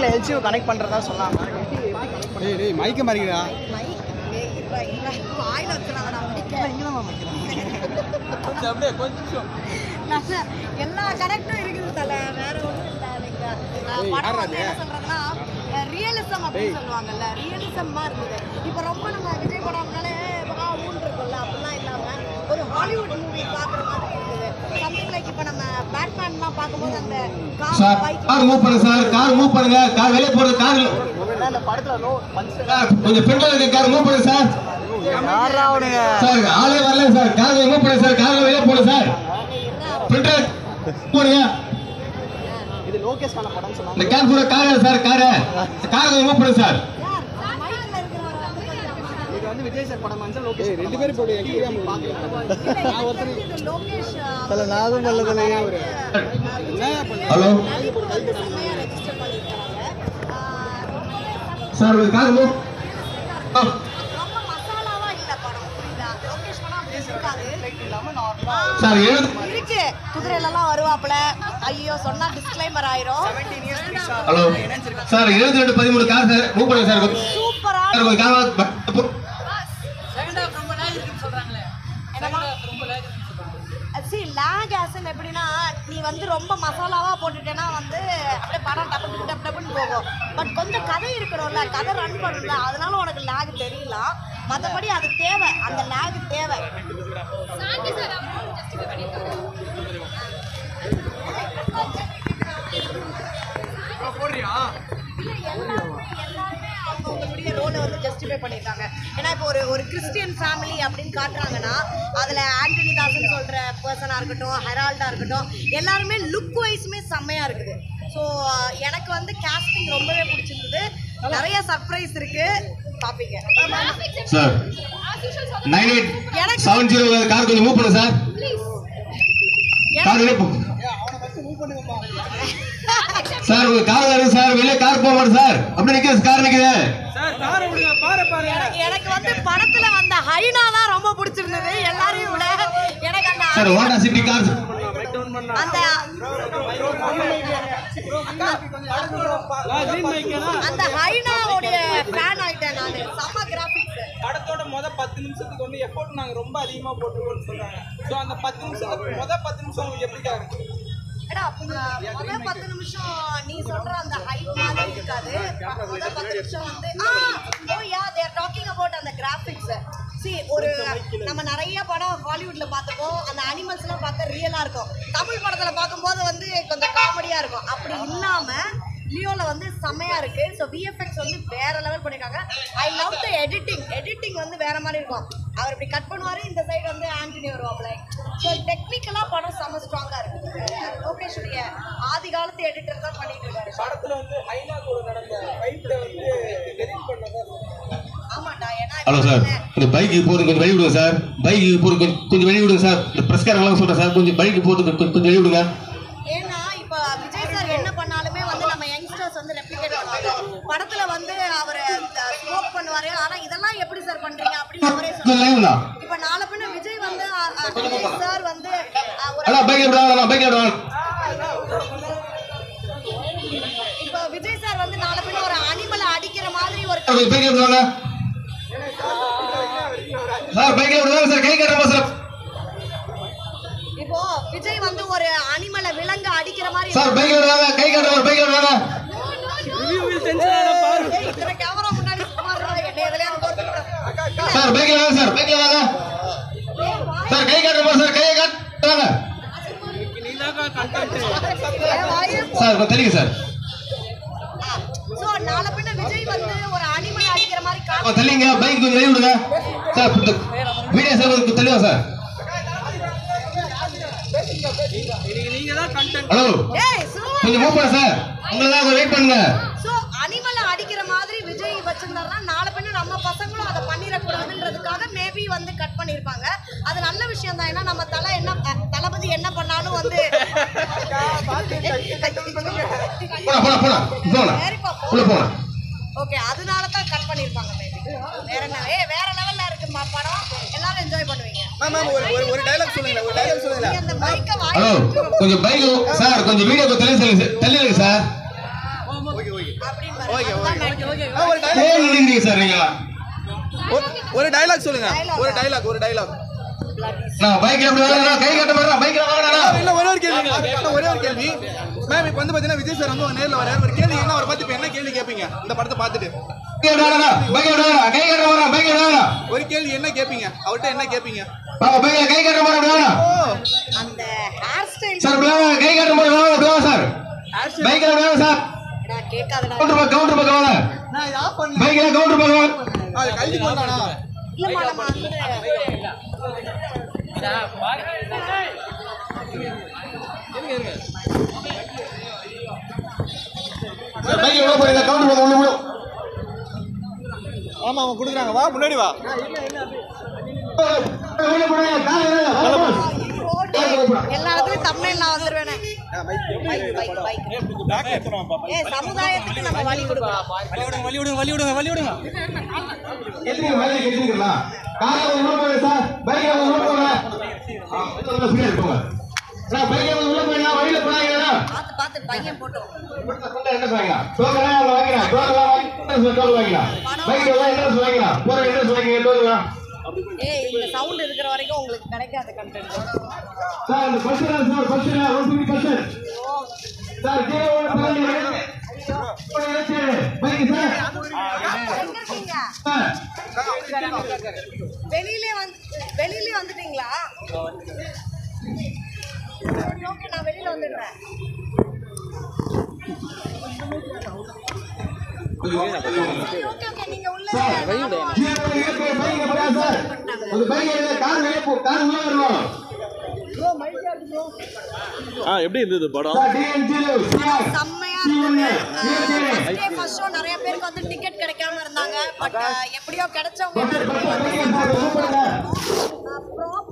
LCU connect பண்ணுறதா சொன்னாங்க டேய் டேய் மைக்க மாறிக்கிறா வாயில வச்சுறாங்கடா அப்படியே கொஞ்சம் நல்ல எல்லா கரெக்டும் இருக்குது தல வேற ஒன்றும் இல்லை எனக்கு அஹ் ஏய், படம் யார்ரா வந்து அது? என்ன சொல்றதுன்னா ரியலிசம் அப்படின்னு சொல்லுவாங்கல்ல ரியலிசமா இருந்தது இப்போ ரொம்ப நம்ம விஜய் படம்னாலே ஆ ஊன் இருக்கும்ல அப்படிலாம் இல்லாம ஒரு ஹாலிவுட் மூவி பார்க்குற மாதிரி இருக்குது சம்திங் லைக் இப்போ நம்ம பேட்மேன்லாம் பார்க்கும்போது அந்த sir car bike car move பண்ணுங்க சார் கார் மூவ் பண்ணுங்க கார் வெளியே போறது கார் இந்த படத்தில் நோ பஞ்சு சார், கொஞ்சம் பின்னாடி இருக்க கார் மூவ் பண்ணுங்க சார் யாரா அவனுங்க சார் ஆளே வரல சார் கார் மூவ் பண்ணுங்க சார் கார் வெளியே போடுங்க சார் பின்னாடி போடுங்க இது லோகேஷ்கான படம்னு சொன்னாங்க இந்த கார் கூட கார் சார் காரை கார் மூவ் பண்ணுங்க சார் யார் மைக்கில் இருக்கிறவரை வந்து கொஞ்சம் இது வந்து விஜய் சார் படம் வந்து லோகேஷ் ஏய் ரெண்டு பேரும் போடு எக்ஸ்ட்ரீம் இது லோகேஷ் தல நாகம் பல்லதுலயே ஒரு ஹலோ நடிப்பு வந்து செம்மையா ரெஜிஸ்டர் பண்ணியிருக்காங்க சார் ஒரு கார் மூவ் ரொம்ப மசாலாவா இல்ல படம் புரியுதா லோகேஷ் படம் அப்படி இருக்காது ஆ, சார் எழுது இருக்கு குதிரையில எல்லாம் வருவாப்புல ஐயோ சொன்னா டிஸ்க்ளைமர் ஆயிரும் ஹலோ சார் எழுபத்தி ரெண்டு பதிமூணு கார் சார் மூவ் பண்ணுங்க சார் சூப்பரா சார் கொஞ்சம் கார் சி லேக் ஆசன் எப்படின்னா நீ வந்து ரொம்ப மசாலாவா போட்டுட்டேன்னா வந்து அப்படியே படம் டப்பு டப்பு டப்புன்னு போகும் பட் கொஞ்சம் கதை இருக்கணும்ல கதை ரன் பண்ணணும்ல அதனால உனக்கு லேக் தெரியலாம் மற்றபடி அது தேவை அந்த லேக் தேவை எல்லாருமே அவங்கவுங்களுடைய ரோலை வந்து ஜஸ்டிஃபை பண்ணியிருக்காங்க ஏன்னா இப்போ ஒரு ஒரு கிறிஸ்டியன் ஃபேமிலி அப்படின்னு காட்டுறாங்கன்னா அதில் ஆண்டனி தாசன் சொல்கிற பர்சனாக இருக்கட்டும் ஹெரால்டாக இருக்கட்டும் எல்லாருமே லுக் வைஸுமே செம்மையாக இருக்குது ஸோ எனக்கு வந்து கேஸ்டிங் ரொம்பவே பிடிச்சிருந்தது நிறைய சர்ப்ரைஸ் இருக்கு பார்ப்பீங்க சார் நைன் எயிட் எனக்கு செவன் ஜீரோ கார் கொஞ்சம் மூவ் பண்ணுங்க சார் கார் வெளியே போ சார் உங்க கார் வருது சார் வெளியே கார் போக மாட்டேன் சார் அப்படி நிக்குது கார் நிக்குது சார் காரை விடுங்க பாரு பாருங்க எனக்கு எனக்கு வந்து படத்துல வந்த ஹைனா தான் ரொம்ப பிடிச்சிருந்தது எல்லாரையும் விட எனக்கு அந்த சார் ஹோண்டா சிட்டி கார் அந்த கிரீன் மைக்கேனா அந்த ஹைனாவுடைய ஃபேன் ஆயிட்டேன் நான் செம்ம கிராபிக்ஸ் படத்தோட முத பத்து நிமிஷத்துக்கு வந்து எஃபோர்ட் நாங்க ரொம்ப அதிகமா போட்டுருக்கோம்னு சொல்றாங்க ஸோ அந்த பத்து நிமிஷம் அது முத பத்து நிமிஷம் உங்களுக்கு எப்படிக்கா இருக்கு ஏடா முதல் பத்து நிமிஷம் நீ சொல்ற அந்த ஹைட் மாதிரி இருக்காது முதல் பத்து நிமிஷம் வந்து ah oh yeah they're talking about அந்த கிராஃபிக்ஸ் சி ஒரு நம்ம நிறைய படம் ஹாலிவுட்ல பார்த்துப்போம் அந்த அனிமல்ஸ் எல்லாம் பார்த்தா ரியலா இருக்கும் தமிழ் படத்துல பார்க்கும்போது வந்து கொஞ்சம் காமெடியா இருக்கும் அப்படி இல்லாம லியோல வந்து செம்மையா இருக்கு ஸோ விஎஃப்எக்ஸ் வந்து வேற லெவல் பண்ணிருக்காங்க I love the editing editing வந்து வேற மாதிரி இருக்கும் அவர் இப்படி கட் பண்ணுவாரு இந்த சைடு வந்து ஆண்டனி வருவாப்ல ஸோ டெக்னிக்கலா படம் செம்ம ஸ்ட்ராங்கா இருக்கு லோகேஷுடைய ஆதி காலத்து எடிட்டர் தான் பண்ணிட்டு இருக்காரு படத்துல வந்து ஹைனா கூட நடந்த ஃபைட்டை வந்து டெலிட் பண்ணதா ஆமாண்டா ஏன்னா ஹலோ சார் இந்த பைக்கு போறது கொஞ்சம் வழி விடுங்க சார் பைக்கு போறது கொஞ்சம் கொஞ்சம் வழி விடுங்க சார் இந்த பிரஸ்காரங்களாம் சொல்றேன் சார் கொஞ்சம் பைக்கு போறது கொஞ்சம் கொஞ்சம் வழி விடுங்க ஏன்னா இப்போ விஜய் சார் என்ன பண்ணாலுமே வந்து நம்ம யங்ஸ்டர்ஸ் வந்து ரெப்ளிகேட் பண்ணுவாங்க படத்துல வந்து அவர் ஸ்மோக் பண்ணுவாரு ஆனா இதெல்லாம் எப்படி சார் பண்றீங்க அப்படின்னு அவரே கொஞ்சம் சொல்லுவாங்க லைவ்ங்களா இப்ப நாளை பின்ன விஜய் வந்து அ- அ- விஜய் சார் வந்து அ, ஒரு அண்ணா பைக் விடுவாங்க பைக் விடுவாங்க இப்போ விஜய் சார் வந்து நாளை பின்ன ஒரு அனிமலை அடிக்கிற மாதிரி ஒரு கொஞ்சம் பைக் விடுவாங்க சார் பைக் விடுவாங்க சார் கை கட்டுறமா சார் இப்போ விஜய் வந்து ஒரு அனிமலை விலங்கு அடிக்கிற மாதிரி சார் பைக் விடுவாங்க கை கட்டுறமா பைக் விடுவாங்க ஏய், இத்தனை கேமரா முன்னாடி சும்மா இருடா, என்னை எதுலயாவது கோர்த்துக்கிட்டு. சார் பைக்ல வாங்க சார் பைக்ல வாங்க ஏய், வாய் சார் கை காட்டுறமா சார் கையை காட்டுவாங்க ஏய், வாயே போ. சார் கொஞ்சம் தெளிங்க சார் So, நாளை பின்ன விஜய் வந்து ஒரு அனிமலை அடிக்கிற மாதிரி காட்டு கொஞ்சம் தள்ளிங்க பைக் கொஞ்சம் வெளிய விடுங்க சார் இந்த வீடியோ சார் கொஞ்சம் தெளிவா சார் நீங்க தான் கண்டென்ட் ஹலோ ஏய் சும்மா கொஞ்சம் மூவ் பண்ண சார் உங்களை தான் கொஞ்சம் வெயிட் பண்ணுங்க சோ அனிமலை அடிக்கிற மாதிரி விஜய் வச்சிருந்தாருன்னா நாளை பின்ன நம்ம பசங்களும் அதை பண்ணிடக்கூடாதுன்றதுக்காக மேபி வந்து கட் பண்ணியிருப்பாங்க அது நல்ல விஷயம் தான் ஏன்னா நம்ம தலை என்ன அஹ், தளபதி என்ன பண்ணாலும் வந்து போனா போனா போனா போனா சரிப்பா, போ. உள்ள போனா ஓகே அதனால தான் கட் பண்ணியிருப்பாங்க மேபி வேற என்ன ஏ வேற லெவல்ல இருக்குமா படம் எல்லாரும் என்ஜாய் பண்ணுவீங்க மேம் மேம் ஒரு ஒரு ஒரு டைலாக் சொல்லுங்க ஒரு டைலாக் சொல்லுங்க நீங்க அந்த மைக்க ஹலோ வாங்கி கொஞ்சம் பைக் சார் கொஞ்சம் வீடியோ தள்ளி சொல்லுங்க சார் தள்ளி வைங்க சார் ஓகே அப்படின்னு ஓகே, அதுதான் matter. ஒரு dialogue- தேன் நினைக்கிறீங்க சார் நீங்க ஒரு- ஒரு டைலாக் சொல்லுங்க ஒரு டைலாக் ஒரு டைலாக் நான் பைக்ல எப்படி வாங்க கை கட்ட போறேன் பைக்ல வாங்கடா இல்ல ஒரே ஒரு கேள்வி இல்ல, ஒரே ஒரு கேள்வி மேம் இப்போ வந்து பாத்தீங்கன்னா விஜய் சார் வந்து உங்க நேர்ல வர ஒரு கேள்வி என்ன அவரை பார்த்து இப்போ என்ன கேள்வி கேட்பீங்க இந்த படத்தை பார்த்துட்டு கை கட்ட வாங்கடா பைக்ல வாங்கடா கை கட்ட போறேன் பைக்ல வாங்கடா ஒரு கேள்வி என்ன கேட்பீங்க அவர்கிட்ட என்ன கேட்பீங்க வாங்க பைக்ல கை கட்ட போறேன் அப்படி வாங்கடா ஓ அந்த ஹேர் ஸ்டைல் சார் இப்படி வாங்க கை கட்ட போறேன் வாங்க அப்படி வாங்க சார் பைக்ல அப்படி வாங்க சார் கேட்காதடா கவுண்டர் பக்கம் கவுண்டர் பக்கம் வாங்க நான் இது ஆஃப் பண்ணல பைக்ல கவுண்டர் பக்கம் வாங்க அது கல்வி கொண்டானா இல்லம்மா நம்ம வந்து சார் பைக்ல உள்ள போறீங்க கவுண்டர் பக்கம் உள்ள உள்ள ஆமா அவன் கொடுக்குறாங்க வா முன்னாடி வா உள்ள போறீங்க காலை ரோடு எல்லா இடத்துலயும் தமிழ்ல வந்துருவேனே பைக் பைக் பைக் ஏ சமுதாயத்துக்கு நம்ம வழி கொடுக்கணும் வழி விடுங்க வழி விடுங்க வழி விடுங்க எத்தனை வேலை கேட்டுருக்கீங்களா காலைல உள்ள போறேன் சார் பைக்ல உள்ள போறேன் ஃப்ரீயா இருப்போங்க நான் பைக்ல உள்ள போறேன் வழியில போறாங்க பார்த்து பார்த்து பையன் போட்டோம் என்ன சொல்லுங்க டோக்கன் எல்லாம் வாங்கிக்கலாம் டோக்கன் வாங்கி டோக்கன் வாங்கிக்கலாம் பைக்ல எல்லாம் என்ன சொல்லுங்க போற என்ன சொல்லுங்க டோக்கன் ஏய் இந்த சவுண்ட் இருக்கிற வரைக்கும் உங்களுக்கு கிடைக்காத கண்டென்ட் சார் இந்த bus sir bus one fifty percent sir zero one bike sir எங்க இருக்கீங்க சார் வெளியிலே வந்து வெளியிலே வந்துட்டீங்களா ஓகே நான் வெளியில வந்துடுறேன் ஓகே ஓகே நீங்க உள்ள நானும் ஜீரோ இருக்கு பைக் எப்படியா சார் அந்த பைக் கார் வெளியே போ கார் உள்ள வரணும் ஆ எப்படி இருந்தது படம் சார் டிஎன்ஜி சார் செம்மையா இருந்தது ஃபர்ஸ்ட் டே ஃபர்ஸ்ட் ஷோ நிறைய பேருக்கு வந்து டிக்கெட் கிடைக்காம இருந்தாங்க பட் எப்படியோ கிடைச்சவங்க எல்லாரும் போய் வந்து